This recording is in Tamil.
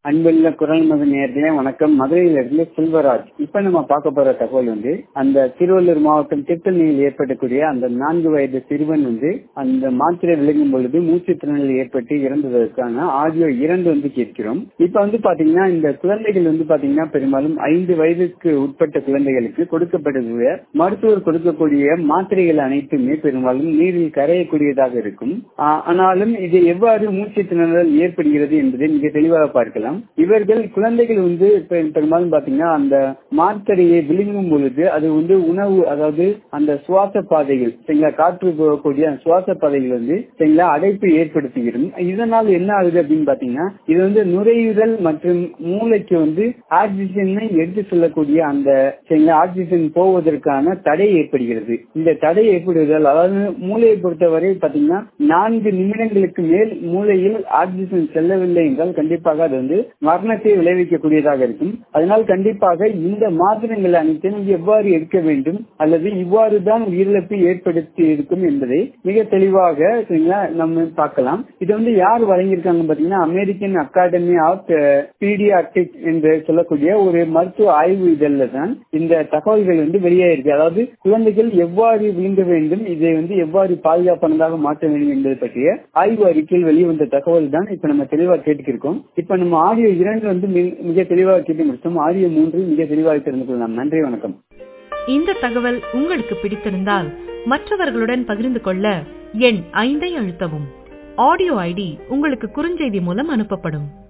அன்புள்ள குரல் மத நேர்களே வணக்கம் மதுரையிலிருந்து செல்வராஜ் இப்ப நம்ம பார்க்க போற தகவல் வந்து அந்த திருவள்ளூர் மாவட்டம் திருத்தணியில் ஏற்படக்கூடிய அந்த நான்கு வயது சிறுவன் வந்து அந்த மாத்திரை விளங்கும் பொழுது மூச்சு திணறல் ஏற்பட்டு இறந்ததற்கான ஆடியோ இரண்டு வந்து கேட்கிறோம் இப்ப வந்து பாத்தீங்கன்னா இந்த குழந்தைகள் வந்து பாத்தீங்கன்னா பெரும்பாலும் ஐந்து வயதுக்கு உட்பட்ட குழந்தைகளுக்கு கொடுக்கப்படுகிற மருத்துவர் கொடுக்கக்கூடிய மாத்திரைகள் அனைத்துமே பெரும்பாலும் நீரில் கரையக்கூடியதாக இருக்கும் ஆனாலும் இது எவ்வாறு மூச்சு திணறல் ஏற்படுகிறது என்பதை மிக தெளிவாக பார்க்கலாம் இவர்கள் குழந்தைகள் வந்து பெரும்பாலும் பாத்தீங்கன்னா அந்த மாத்திரையை விழுங்கும் பொழுது அது வந்து உணவு அதாவது அந்த சுவாச பாதைகள் சரிங்களா காற்று போகக்கூடிய அந்த சுவாச பாதைகள் வந்து சரிங்களா அடைப்பு ஏற்படுத்திவிடும் இதனால் என்ன ஆகுது அப்படின்னு பாத்தீங்கன்னா இது வந்து நுரையீரல் மற்றும் மூளைக்கு வந்து ஆக்சிஜனை எடுத்து செல்லக்கூடிய அந்த சரிங்களா ஆக்சிஜன் போவதற்கான தடை ஏற்படுகிறது இந்த தடை ஏற்படுவதால் அதாவது மூளையை பொறுத்தவரை பாத்தீங்கன்னா நான்கு நிமிடங்களுக்கு மேல் மூளையில் ஆக்சிஜன் செல்லவில்லை என்றால் கண்டிப்பாக அது வந்து மரணத்தை விளைவிக்கக்கூடியதாக இருக்கும் அதனால் கண்டிப்பாக இந்த மாத்திரங்கள் அனைத்தையும் எவ்வாறு எடுக்க வேண்டும் அல்லது இவ்வாறு தான் உயிரிழப்பு ஏற்படுத்தி இருக்கும் என்பதை மிக தெளிவாக நம்ம பார்க்கலாம் இது வந்து யார் வழங்கியிருக்காங்க பாத்தீங்கன்னா அமெரிக்கன் அகாடமி ஆஃப் பீடியாட்ரிக் என்று சொல்லக்கூடிய ஒரு மருத்துவ ஆய்வு இதழில் தான் இந்த தகவல்கள் வந்து வெளியாயிருக்கு அதாவது குழந்தைகள் எவ்வாறு விழுங்க வேண்டும் இதை வந்து எவ்வாறு பாதுகாப்பானதாக மாற்ற வேண்டும் என்பது பற்றிய ஆய்வு அறிக்கையில் வெளிவந்த தகவல் தான் இப்ப நம்ம தெளிவாக கேட்டுக்கிருக்கோம் இப்ப நம்ம ஆடியோ இரண்டு வந்து மிக தெளிவாக கேட்டு முடிச்சோம் ஆடியோ மூன்று மிக தெளிவாக தெரிந்து கொள்ளலாம் நன்றி வணக்கம் இந்த தகவல் உங்களுக்கு பிடித்திருந்தால் மற்றவர்களுடன் பகிர்ந்து கொள்ள எண் ஐந்தை அழுத்தவும் ஆடியோ ஐடி உங்களுக்கு குறுஞ்செய்தி மூலம் அனுப்பப்படும்